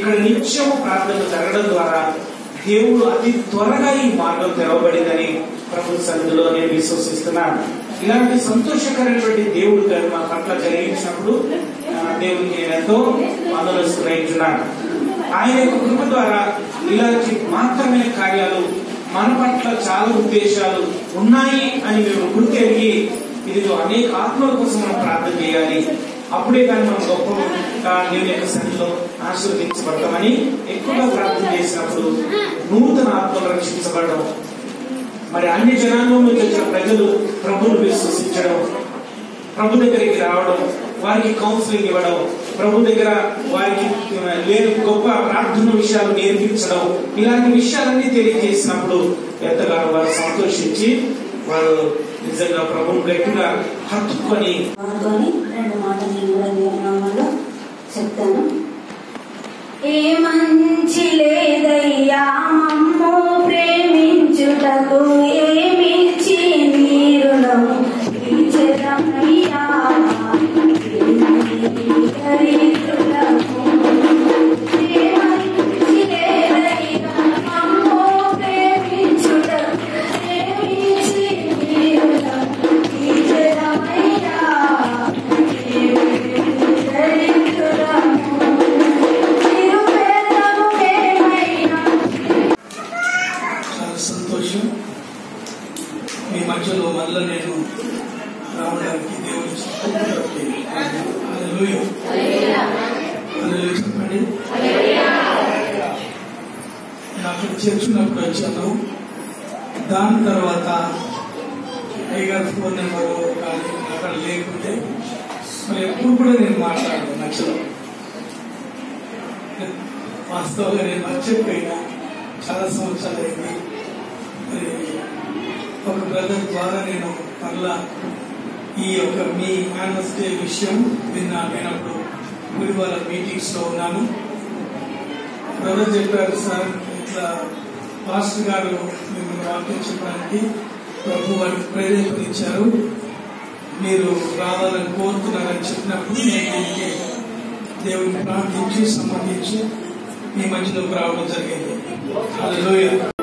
ఇక్కడ నిత్యము ప్రార్థన జరగడం ద్వారా దేవుడు అతి త్వరగా ఈ మార్గం తెరవబడిందని ప్రభు సన్నిధిలో నేను విశ్వసిస్తున్నాను ఇలాంటి సంతోషకరమైనటువంటి దేవుడు గారు మా పట్ల జరిగించినప్పుడు ఆ, దేవుడికి నేను ఎంతో వందనస్తున్నాను ఆయన యొక్క కృప ద్వారా ఇలాంటి మాత్రమే కార్యాలు మన పట్ల చాలా ఉద్దేశాలు ఉన్నాయి అని మేము గుర్తెరిగి ఇదిగో అనేక ఆత్మల కోసం మనం ప్రార్థన చేయాలి అప్పుడే కానీ మనం గొప్ప దేవుని యొక్క సన్నిధిలో ఆశీర్వదించబడతామని ఎక్కువగా ప్రార్థన చేసినప్పుడు నూతన ఆత్మలు రక్షించబడడం మరి అన్ని జనాంగం నుంచి వచ్చిన ప్రజలు ప్రభును విశ్వసించడం ప్రభు దగ్గరికి రావడం వారికి కౌన్సిలింగ్ ఇవ్వడం ప్రభు దగ్గర వారికి లేని గొప్ప ప్రార్థన విషయాలు నేర్పించడం ఇలాంటి విషయాలన్నీ తెలియజేసినప్పుడు ఎంతగానో వారు సంతోషించి వారు నిజంగా ప్రభుని గట్టిగా హత్తుకొని అనుకొని రెండు మాటలు నేను కూడా దేవునామంలో చెప్తాను ఏ మంచి లేదయ్యా మమ్ము ప్రేమించుటకు ఏమిచ్చి నీరుణము తీర్చెదమయ్యా. దరిద్రులకు. ఏ మంచి లేదయ్యా మమ్ము ప్రేమించుటకు ఏమిచ్చి నీరుణము తీర్చెదమయ్యా. దరిద్రులకు. నిరుపేదము ఏమైనా చాలా సంతోషం మీ మధ్యలో మళ్ళీ నేను రావడానికి దేవుని చిత్తం చెప్పండి నాకు చేర్చున్నప్పుడు వచ్చాను దాని తర్వాత అయ్యగారు ఫోన్ నెంబరు కానీ అక్కడ లేకుంటే మరి ఎప్పుడు కూడా నేను మాట్లాడను నచ్చదు వాస్తవంగా నేను మర్చిపోయినా చాలా సంవత్సరాలు అయింది మరి ఒక బ్రదర్ ద్వారా నేను మరలా ఈ యొక్క మీ యాన్యువల్ డే విషయం విన్నా విన్నప్పుడు గుడివాల మీటింగ్స్ లో ఉన్నాను బ్రదర్ చెప్పారు సార్ ఇట్లా పాస్టర్ గారు మిమ్మల్ని వాక్యం చెప్పడానికి ప్రభు వారికి ప్రేరేపణించారు మీరు రావాలని కోరుతున్నారని చెప్పినప్పుడు నేను దీనికి దేవుని ప్రార్థించి సంబంధించి మీ మధ్యలోకి రావడం జరిగింది హల్లెలూయా